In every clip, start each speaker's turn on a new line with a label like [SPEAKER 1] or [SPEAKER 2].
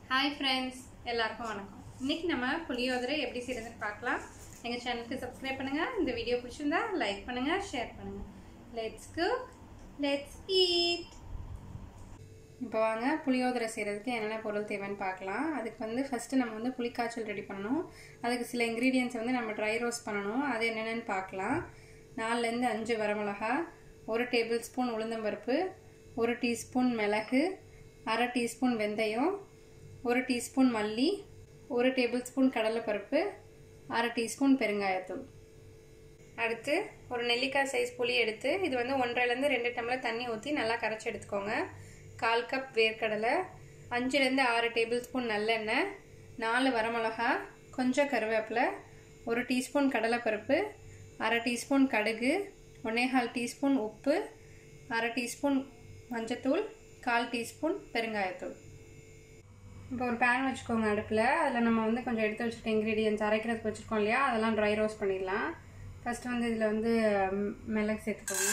[SPEAKER 1] hi friends எல்லாருக்கும் வணக்கம் இன்னைக்கு நம்ம புளியோதரை எப்படி செய்யறதுன்னு பார்க்கலாம் எங்கள் சேனலுக்கு சப்ஸ்கிரைப் பண்ணுங்கள் இந்த வீடியோ பிடிச்சிருந்தா லைக் பண்ணுங்கள் ஷேர் பண்ணுங்கள் லெட்ஸ் குக் லெட்ஸ் ஈட் இப்போ வாங்க புளியோதரை செய்கிறதுக்கு என்னென்ன பொருள் தேவைன்னு பார்க்கலாம் அதுக்கு வந்து ஃபஸ்ட்டு நம்ம வந்து புளிக்காய்ச்சல் ரெடி பண்ணணும் அதுக்கு சில இன்க்ரீடியன்ஸ் வந்து நம்ம ட்ரை ரோஸ்ட் பண்ணணும் அது என்னென்னு பார்க்கலாம் நாலுலேருந்து அஞ்சு வரமிளகா ஒரு டேபிள் ஸ்பூன் உளுந்தம்பருப்பு ஒரு டீஸ்பூன் மிளகு அரை டீஸ்பூன் வெந்தயம் ஒரு டீஸ்பூன் மல்லி ஒரு டேபிள் ஸ்பூன் கடலைப்பருப்பு அரை டீஸ்பூன் பெருங்காயத்தூள் அடுத்து ஒரு நெல்லிக்காய் சைஸ் புளி எடுத்து இது வந்து ஒன்றரைலேருந்து ரெண்டு டம்ளர் தண்ணி ஊற்றி நல்லா கரைச்சி எடுத்துக்கோங்க கால் கப் வேர்க்கடலை அஞ்சுலேருந்து ஆறு டேபிள் ஸ்பூன் நல்லெண்ணெய் நாலு வரமிளகா கொஞ்சம் கருவேப்பிலை ஒரு டீஸ்பூன் கடலைப்பருப்பு அரை டீஸ்பூன் கடுகு ஒன்னேகால் டீஸ்பூன் உப்பு அரை டீஸ்பூன் மஞ்சத்தூள் கால் டீஸ்பூன் பெருங்காயத்தூள் இப்போ ஒரு பேன் வச்சுக்கோங்க அடுப்பில் அதில் நம்ம வந்து கொஞ்சம் எடுத்து வச்சுருக்க இன்க்ரீடியன்ஸ் அரைக்கிறதுக்கு வச்சுருக்கோம் இல்லையா அதெல்லாம் ட்ரை ரோஸ்ட் பண்ணிடலாம் ஃபஸ்ட்டு வந்து இதில் வந்து மிளகு சேர்த்துக்கோங்க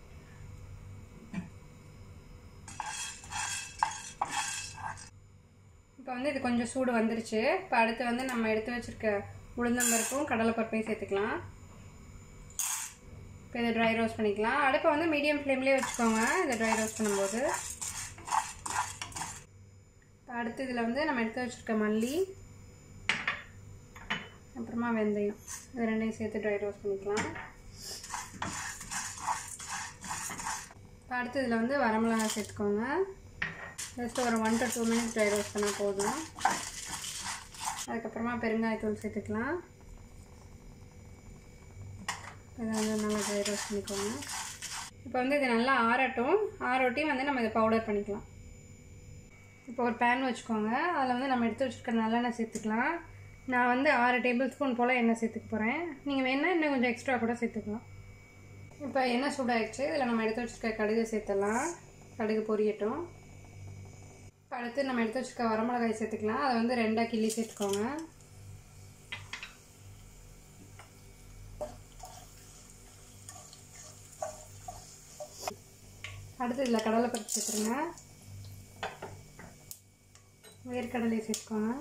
[SPEAKER 1] இப்போ வந்து இது கொஞ்சம் சூடு வந்துருச்சு இப்போ அடுத்து வந்து நம்ம எடுத்து வச்சுருக்க உளுந்தம்பருப்பும் கடலைப்பருப்பையும் சேர்த்துக்கலாம் இப்போ இதை ட்ரை ரோஸ்ட் பண்ணிக்கலாம் அடுப்பை வந்து மீடியம் ஃப்ளேம்லேயே வச்சுக்கோங்க இதை ட்ரை ரோஸ்ட் பண்ணும்போது இப்போ அடுத்து இதில் வந்து நம்ம எடுத்து வச்சுருக்க மல்லி அப்புறமா வெந்தயம் இது ரெண்டையும் சேர்த்து ட்ரை ரோஸ்ட் பண்ணிக்கலாம் இப்போ அடுத்து இதில் வந்து வரமிளகா சேர்த்துக்கோங்க ஜஸ்ட் ஒரு one to two minutes dry roast பண்ணால் போதும் அதுக்கப்புறமா பெருங்காயத்தூள் சேர்த்துக்கலாம் இதை வந்து நல்லா ட்ரை ரோஸ்ட் பண்ணிக்கோங்க இப்போ வந்து இது நல்லா ஆறட்டும் ஆறொட்டியும் வந்து நம்ம இதை பவுடர் பண்ணிக்கலாம் இப்போ ஒரு பேன் வச்சுக்கோங்க அதில் வந்து நம்ம எடுத்து வச்சுருக்க நல்லெண்ணெய் சேர்த்துக்கலாம் நான் வந்து ஆறு டேபிள் ஸ்பூன் போல் எண்ணெய் சேர்த்துக்க போகிறேன் நீங்கள் வேணால் இன்னும் கொஞ்சம் எக்ஸ்ட்ரா கூட சேர்த்துக்கலாம் இப்போ எண்ணெய் சூடாகிடுச்சு இதில் நம்ம எடுத்து வச்சுருக்க கடுகு சேர்த்துடலாம் கடுகு பொரியட்டும் இப்போ அடுத்து நம்ம எடுத்து வச்சுருக்க வரமிளகாய் சேர்த்துக்கலாம் அதை வந்து ரெண்டாக கிள்ளி சேர்த்துக்கோங்க அடுத்து இதில் கடலைப்பருப்பு சேர்த்துருங்க வேர்க்கடலையை சேர்த்துக்கோங்க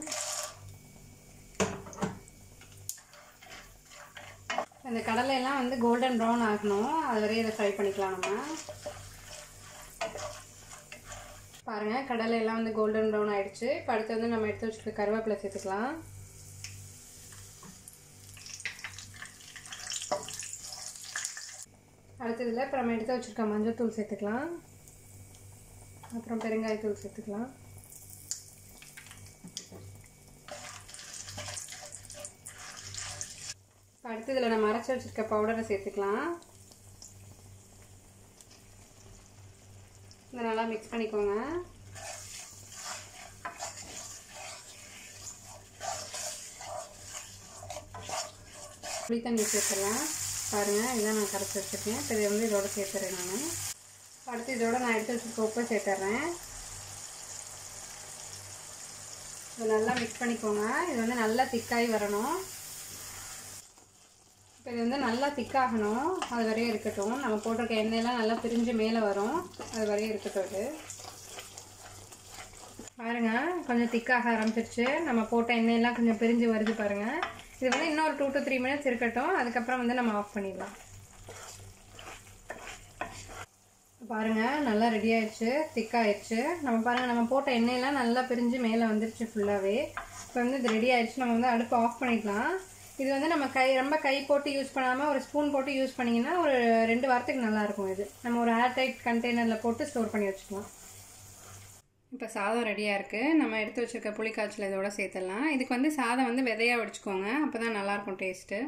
[SPEAKER 1] இந்த கடலையெல்லாம் வந்து கோல்டன் ப்ரௌன் ஆகணும் அது வரையும் இதை ஃப்ரை பண்ணிக்கலாம் நம்ம பாருங்கள் கடலையெல்லாம் வந்து கோல்டன் ப்ரௌன் ஆகிடுச்சு இப்போ அடுத்து வந்து நம்ம எடுத்து வச்சுருக்க கருவேப்பிலை சேர்த்துக்கலாம் அடுத்ததில் இப்போ நம்ம எடுத்து வச்சுருக்க மஞ்சள் தூள் சேர்த்துக்கலாம் அப்புறம் பெருங்காயத்தூள் சேர்த்துக்கலாம் அடுத்து இதில் நம்ம அரைச்சி வச்சுருக்க பவுடரை சேர்த்துக்கலாம் இதை நல்லா மிக்ஸ் பண்ணிக்கோங்க புளி தண்ணி சேர்த்துடலாம் பாருங்கள் இதான் நான் கரைச்சி வச்சுருக்கேன் இப்போ இதை வந்து இதோட சேர்த்துறேன் நான் அடுத்து இதோட நான் எடுத்து வச்சுருக்க உப்பை சேர்த்துட்றேன் இது நல்லா மிக்ஸ் பண்ணிக்கோங்க இது வந்து நல்லா திக்காகி வரணும் இப்போ இது வந்து நல்லா திக்காகணும் அது வரையும் இருக்கட்டும் நம்ம போட்டிருக்க எண்ணெயெல்லாம் நல்லா பிரிஞ்சு மேலே வரும் அது வரையும் இருக்கட்டும் இது பாருங்க கொஞ்சம் திக்காக ஆரம்பிச்சிருச்சு நம்ம போட்ட எண்ணெயெல்லாம் கொஞ்சம் பிரிஞ்சு வருது பாருங்கள் இது வந்து இன்னொரு டூ டு த்ரீ மினிட்ஸ் இருக்கட்டும் அதுக்கப்புறம் வந்து நம்ம ஆஃப் பண்ணிடலாம் பாருங்கள் நல்லா ரெடி ஆயிடுச்சு திக்காயிடுச்சு நம்ம பாருங்கள் நம்ம போட்ட எண்ணெயெல்லாம் நல்லா பிரிஞ்சு மேலே வந்துருச்சு ஃபுல்லாகவே இப்போ வந்து இது ரெடி ஆயிடுச்சு நம்ம வந்து அடுப்பு ஆஃப் பண்ணிக்கலாம் இது வந்து நம்ம கை ரொம்ப கை போட்டு யூஸ் பண்ணாமல் ஒரு ஸ்பூன் போட்டு யூஸ் பண்ணிங்கன்னா ஒரு ரெண்டு வாரத்துக்கு நல்லாயிருக்கும் இது நம்ம ஒரு ஏர்டைட் கண்டெய்னரில் போட்டு ஸ்டோர் பண்ணி வச்சுக்கலாம் இப்போ சாதம் ரெடியாக இருக்குது நம்ம எடுத்து வச்சுருக்க புளிக்காய்ச்சல் இதோட சேர்த்துடலாம் இதுக்கு வந்து சாதம் வந்து விதையாக வடிச்சுக்கோங்க அப்போ தான் நல்லாயிருக்கும் டேஸ்ட்டு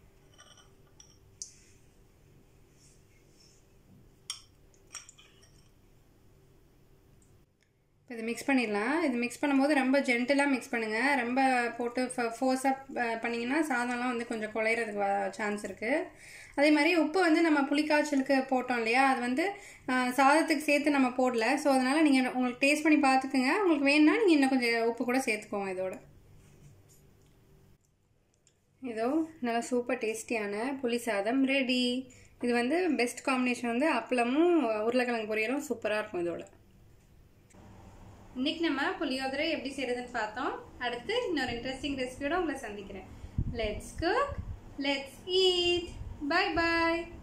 [SPEAKER 1] இப்போ இது மிக்ஸ் பண்ணிடலாம் இது மிக்ஸ் பண்ணும்போது ரொம்ப ஜென்டிலாக மிக்ஸ் பண்ணுங்கள் ரொம்ப போட்டு ஃபோர்ஸாக பண்ணிங்கன்னா சாதம்லாம் வந்து கொஞ்சம் குலையிறதுக்கு சான்ஸ் இருக்குது அதே மாதிரி உப்பு வந்து நம்ம புளிக்காய்ச்சலுக்கு போட்டோம் இல்லையா அது வந்து சாதத்துக்கு சேர்த்து நம்ம போடல ஸோ அதனால் நீங்கள் உங்களுக்கு டேஸ்ட் பண்ணி பார்த்துக்குங்க உங்களுக்கு வேணும்னா நீங்கள் இன்னும் கொஞ்சம் உப்பு கூட சேர்த்துக்கோங்க இதோட இதோ நல்லா சூப்பர் டேஸ்டியான புளி சாதம் ரெடி இது வந்து பெஸ்ட் காம்பினேஷன் வந்து அப்பளமும் உருளைக்கிழங்கு பொரியலும் சூப்பராக இருக்கும் இதோட இன்னைக்கு நம்ம புளியோதரை எப்படி செய்யறதுன்னு பார்த்தோம் அடுத்து இன்னொரு இன்ட்ரெஸ்டிங் ரெசிபியோட உங்களை சந்திக்கிறேன் let's cook let's eat bye bye